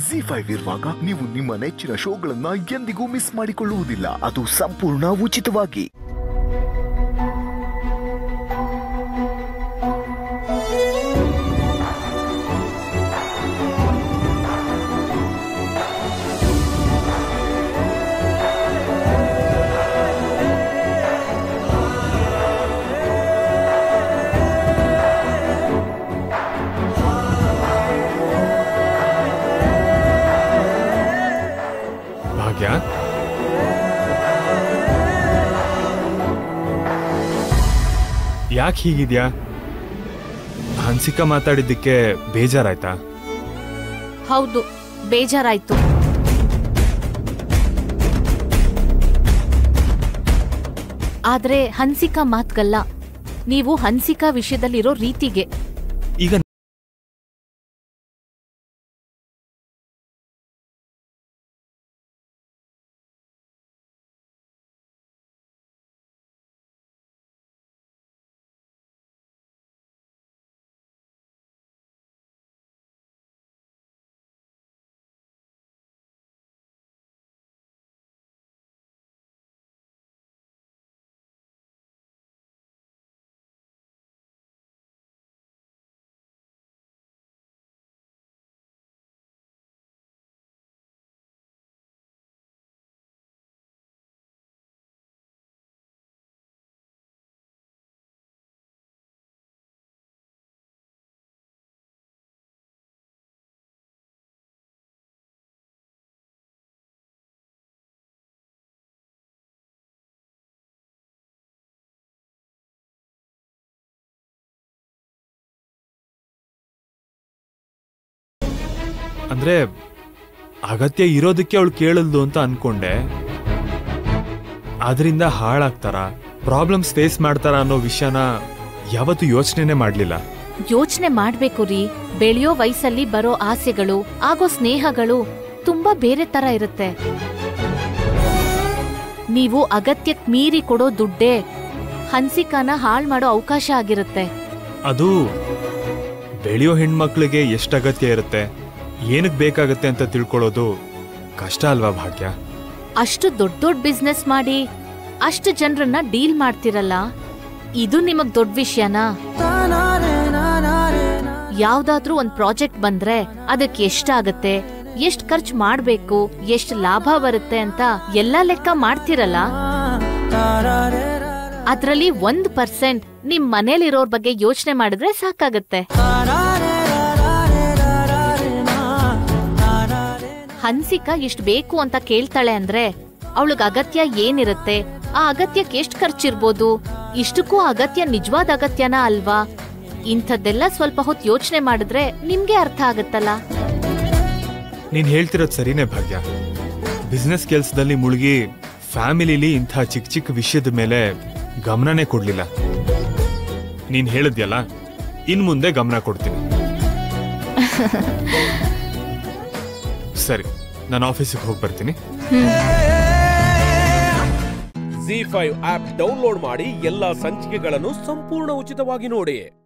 G five ಇರುವಾಗ ನೀವು ನಿಮ್ಮ ನೆಚ್ಚಿನ ಶೋಗಳನ್ನ ಎಂದಿಗೂ ಮಿಸ್ ಮಾಡಿಕೊಳ್ಳುವುದಿಲ್ಲ ಅದು ಸಂಪೂರ್ಣ ಉಚಿತವಾಗಿ ಭಾಗ್ಯ ಯಾಕೆ ಹೀಗಿದ್ಯಾ ಹನ್ಸಿಕಾ ಮಾತಾಡಿದ್ದಕ್ಕೆ ಬೇಜಾರಾಯ್ತಾ ಹೌದು ಬೇಜಾರಾಯ್ತು ಆದ್ರೆ ಹನ್ಸಿಕಾ ಮಾತ್ಗಲ್ಲ ನೀವು ಹನ್ಸಿಕಾ ವಿಷಯದಲ್ಲಿರೋ ರೀತಿಗೆ ಈಗ ಅಂದ್ರೆ ಅಗತ್ಯ ಇರೋದಕ್ಕೆ ಅವಳು ಕೇಳಲ್ದು ಅಂತ ಅನ್ಕೊಂಡೆ ಅದರಿಂದ ಹಾಳಾಗ್ತಾರ ಪ್ರಾಬ್ಲಮ್ಸ್ ಫೇಸ್ ಮಾಡ್ತಾರ ಅನ್ನೋ ವಿಷಯನ ಯಾವತ್ತೂ ಯೋಚನೆನೇ ಮಾಡ್ಲಿಲ್ಲ ಯೋಚನೆ ಮಾಡ್ಬೇಕು ರೀ ಬೆಳೆಯೋ ವಯಸ್ಸಲ್ಲಿ ಬರೋ ಆಸೆಗಳು ಆಗೋ ಸ್ನೇಹಗಳು ತುಂಬಾ ಬೇರೆ ತರ ಇರುತ್ತೆ ನೀವು ಅಗತ್ಯಕ್ ಮೀರಿ ಕೊಡೋ ದುಡ್ಡೇ ಹನ್ಸಿಕಾನ ಹಾಳ್ ಮಾಡೋ ಅವಕಾಶ ಆಗಿರುತ್ತೆ ಅದು ಬೆಳೆಯೋ ಹೆಣ್ಮಕ್ಳಿಗೆ ಎಷ್ಟು ಅಗತ್ಯ ಇರುತ್ತೆ ಏನಕ್ಕೆ ಬೇಕಾಗತ್ತೆ ಅಂತ ತಿಳ್ಕೊಳ್ಳೋದು ಕಷ್ಟ ಅಲ್ವಾ ಭಾಗ್ಯ ಅಷ್ಟು ದೊಡ್ಡ ದೊಡ್ಡ ಬಿಸ್ನೆಸ್ ಮಾಡಿ ಅಷ್ಟು ಜನರನ್ನ ಡೀಲ್ ಮಾಡ್ತಿರಲ್ಲ ಇದು ನಿಮಗ್ ದೊಡ್ಡ ವಿಷಯನಾ ಯಾವ್ದಾದ್ರೂ ಒಂದ್ ಪ್ರಾಜೆಕ್ಟ್ ಬಂದ್ರೆ ಅದಕ್ಕೆ ಎಷ್ಟಾಗತ್ತೆ ಎಷ್ಟ್ ಖರ್ಚು ಮಾಡ್ಬೇಕು ಎಷ್ಟ್ ಲಾಭ ಬರುತ್ತೆ ಅಂತ ಎಲ್ಲಾ ಲೆಕ್ಕ ಮಾಡ್ತಿರಲ್ಲ ಅದ್ರಲ್ಲಿ ಒಂದ್ ಪರ್ಸೆಂಟ್ ನಿಮ್ ಮನೇಲಿರೋರ್ ಬಗ್ಗೆ ಯೋಚನೆ ಮಾಡಿದ್ರೆ ಸಾಕಾಗತ್ತೆ ಹನ್ಸಿಕಾ ಇಷ್ಟ್ ಬೇಕು ಅಂತ ಕೇಳ್ತಾಳೆ ಅಂದ್ರೆ ಅವಳಿಗೆ ಅಗತ್ಯ ಏನಿರುತ್ತೆ ಆ ಅಗತ್ಯಕ್ಕೆ ಎಷ್ಟ್ ಖರ್ಚಿರ್ಬೋದು ಇಷ್ಟಕ್ಕೂ ಅಗತ್ಯ ನಿಜವಾದ ಅಗತ್ಯನಾ ಅಲ್ವಾ ಇಂಥದ್ದೆಲ್ಲ ಸ್ವಲ್ಪ ಹೊತ್ತು ಯೋಚನೆ ಮಾಡಿದ್ರೆ ನಿಮ್ಗೆ ಅರ್ಥ ಆಗತ್ತಲ್ಲ ನೀನ್ ಹೇಳ್ತಿರೋದ್ ಸರಿನೇ ಭಾಗ್ಯ ಬಿಸ್ನೆಸ್ ಕೆಲ್ಸದಲ್ಲಿ ಮುಳುಗಿ ಫ್ಯಾಮಿಲಿಲಿ ಇಂಥ ಚಿಕ್ಕ ಚಿಕ್ಕ ವಿಷಯದ ಮೇಲೆ ಗಮನನೇ ಕೊಡ್ಲಿಲ್ಲ ನೀನ್ ಹೇಳಿದ್ಯಲ್ಲ ಇನ್ ಮುಂದೆ ಗಮನ ಕೊಡ್ತೀನಿ ಸರಿ ನಾನು ಆಫೀಸಿಗೆ ಹೋಗಿ ಬರ್ತೀನಿ ಜಿ ಫೈವ್ ಆಪ್ ಡೌನ್ಲೋಡ್ ಮಾಡಿ ಎಲ್ಲಾ ಸಂಚಿಕೆಗಳನ್ನು ಸಂಪೂರ್ಣ ಉಚಿತವಾಗಿ ನೋಡಿ